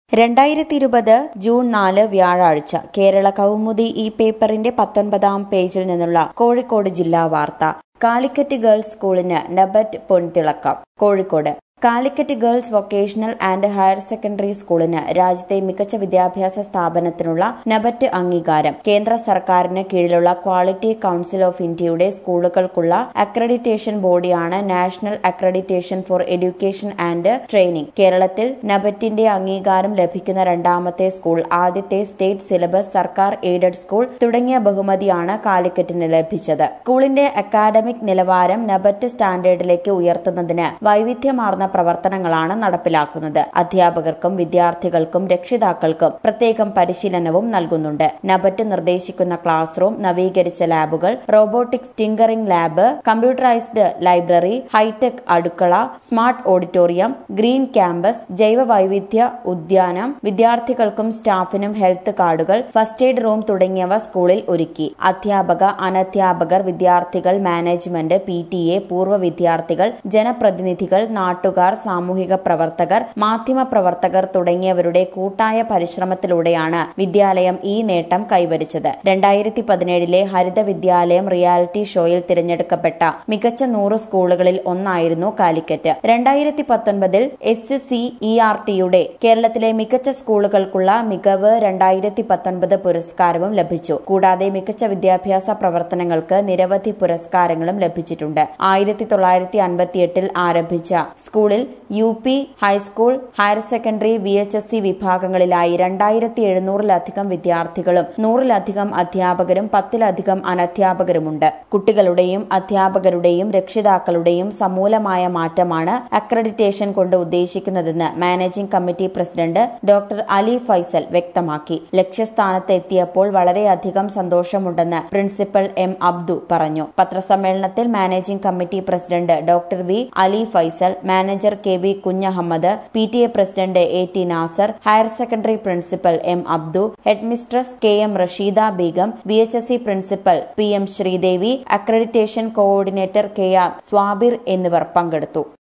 രണ്ടായിരത്തി ഇരുപത് ജൂൺ നാല് വ്യാഴാഴ്ച കേരള കൗമുദി ഈ പേപ്പറിന്റെ പത്തൊൻപതാം പേജിൽ നിന്നുള്ള കോഴിക്കോട് ജില്ലാ വാർത്ത കാലിക്കറ്റ് ഗേൾസ് സ്കൂളിന് നബറ്റ് പൊൻതിളക്കം Kozhikode Calicut girls vocational and higher secondary സ്കൂളിന് രാജ്യത്തെ മികച്ച വിദ്യാഭ്യാസ സ്ഥാപനത്തിനുള്ള നബറ്റ് അംഗീകാരം കേന്ദ്ര സർക്കാരിന് കീഴിലുള്ള ക്വാളിറ്റി കൌൺസിൽ ഓഫ് ഇന്ത്യയുടെ സ്കൂളുകൾക്കുള്ള അക്രഡിറ്റേഷൻ ബോഡിയാണ് national accreditation for education and training കേരളത്തിൽ നബറ്റിന്റെ അംഗീകാരം ലഭിക്കുന്ന രണ്ടാമത്തെ സ്കൂൾ ആദ്യത്തെ സ്റ്റേറ്റ് സിലബസ് സർക്കാർ എയ്ഡഡ് സ്കൂൾ തുടങ്ങിയ ബഹുമതിയാണ് കാലിക്കറ്റിന് ലഭിച്ചത് സ്കൂളിന്റെ അക്കാഡമിക് നിലവാരം നബറ്റ് സ്റ്റാൻഡേർഡിലേക്ക് ഉയർത്തുന്നതിന് വൈവിധ്യമാർന്ന പ്രവർത്തനങ്ങളാണ് നടപ്പിലാക്കുന്നത് അധ്യാപകർക്കും വിദ്യാർത്ഥികൾക്കും രക്ഷിതാക്കൾക്കും പ്രത്യേകം പരിശീലനവും നൽകുന്നുണ്ട് നബറ്റ് നിർദ്ദേശിക്കുന്ന ക്ലാസ് റൂം നവീകരിച്ച ലാബുകൾ robotics tinkering lab computerised library high tech അടുക്കള സ്മാർട്ട് ഓഡിറ്റോറിയം ഗ്രീൻ ക്യാമ്പസ് ജൈവ വൈവിധ്യ ഉദ്യാനം വിദ്യാർത്ഥികൾക്കും സ്റ്റാഫിനും ഹെൽത്ത് കാർഡുകൾ ഫസ്റ്റ് എയ്ഡ് റൂം തുടങ്ങിയവ സ്കൂളിൽ ഒരുക്കി അധ്യാപക അനധ്യാപകർ വിദ്യാർത്ഥികൾ മാനേജ്മെന്റ് പി ടി എ പൂർവ്വ വിദ്യാർത്ഥികൾ ജനപ്രതിനിധികൾ നാട്ടുകാർ സാമൂഹിക പ്രവർത്തകർ മാധ്യമ പ്രവർത്തകർ തുടങ്ങിയവരുടെ കൂട്ടായ പരിശ്രമത്തിലൂടെയാണ് വിദ്യാലയം ഈ നേട്ടം കൈവരിച്ചത് രണ്ടായിരത്തി പതിനേഴിലെ ഹരിത വിദ്യാലയം റിയാലിറ്റി ഷോയിൽ തിരഞ്ഞെടുക്കപ്പെട്ട മികച്ച നൂറ് സ്കൂളുകളിൽ ഒന്നായിരുന്നു കാലിക്കറ്റ് രണ്ടായിരത്തി പത്തൊൻപതിൽ എസ് സി ഇ ആർ ടിയുടെ കേരളത്തിലെ മികച്ച സ്കൂളുകൾക്കുള്ള മികവ് രണ്ടായിരത്തി പത്തൊൻപത് പുരസ്കാരവും ലഭിച്ചു കൂടാതെ മികച്ച വിദ്യാഭ്യാസ പ്രവർത്തനങ്ങൾക്ക് നിരവധി പുരസ്കാരങ്ങളും ലഭിച്ചിട്ടുണ്ട് ആയിരത്തി തൊള്ളായിരത്തി അൻപത്തിയെട്ടിൽ ആരംഭിച്ച സ്കൂളിൽ U P high school higher secondary V H S C വിഭാഗങ്ങളിലായി രണ്ടായിരത്തി എഴുന്നൂറിലധികം വിദ്യാർത്ഥികളും നൂറിലധികം അധ്യാപകരും പത്തിലധികം അനധ്യാപകരുമുണ്ട് കുട്ടികളുടെയും അധ്യാപകരുടെയും രക്ഷിതാക്കളുടെയും സമൂലമായ മാറ്റമാണ് അക്രഡിറ്റേഷൻ കൊണ്ട് ഉദ്ദേശിക്കുന്നതെന്ന് managing committee president doctor Ali Faisal വ്യക്തമാക്കി ലക്ഷ്യസ്ഥാനത്ത് എത്തിയപ്പോൾ വളരെയധികം സന്തോഷമുണ്ടെന്ന് പ്രിൻസിപ്പൽ എം അബ്ദു പറഞ്ഞു പത്രസമ്മേളനത്തിൽ managing committee president doctor V Ali Faisal manager K V Kunhahammed P T A president A T Nasar higher secondary principal M Abdu headmistress K M Rasheeda Beegum V H S C principal P M Sreedevi accreditation coordinator K R Swabir എന്നിവർ പങ്കെടുത്തു